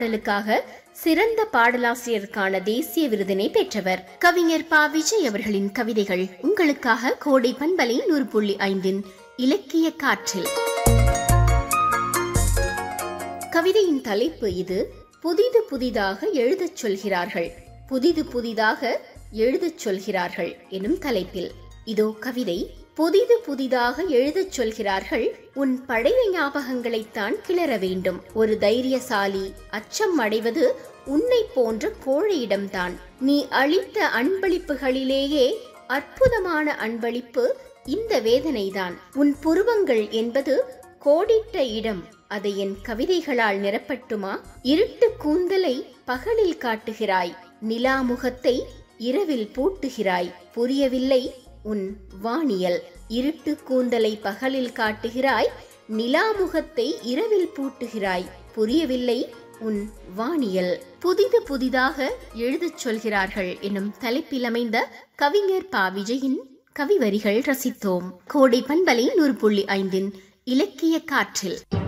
பாடலுக்காக சிறந்த பாடலாசிரியருக்கான தேசிய விருதினை பெற்றவர் கவிஞர் பா விஜய் அவர்களின் கவிதைகள் உங்களுக்காக கோடை பண்பலை நூறு புள்ளி ஐந்தின் இலக்கிய காற்றில் கவிதையின் தலைப்பு இது புதிது புதிதாக எழுதச் சொல்கிறார்கள் புதிது புதிதாக எழுதச் சொல்கிறார்கள் எனும் தலைப்பில் இதோ கவிதை புதிது புதிதாக எழுதச் சொல்கிறார்கள் உன் பழைய ஞாபகங்களைத்தான் கிளற வேண்டும் ஒரு தைரியசாலி அச்சம் அடைவது உன்னை போன்ற கோழையிடம்தான் நீ அளித்த அன்பளிப்புகளிலேயே அற்புதமான அன்பளிப்பு இந்த வேதனைதான் உன் புருவங்கள் என்பது கோடிட்ட இடம் அதை என் கவிதைகளால் நிரப்பட்டுமா இருட்டு கூந்தலை பகலில் காட்டுகிறாய் நிலா முகத்தை இரவில் பூட்டுகிறாய் புரியவில்லை உன் வானியல் இருட்டு கூந்தலை பகலில் காட்டுகிறாய் நிலாமுகத்தை இரவில் பூட்டுகிறாய் புரியவில்லை உன் வானியல் புதிது புதிதாக எழுதச் சொல்கிறார்கள் எனும் தலைப்பில் அமைந்த கவிஞர் பா விஜயின் கவிவரிகள் ரசித்தோம் கோடை பண்பலை நூறு புள்ளி ஐந்தின் இலக்கிய காற்றில்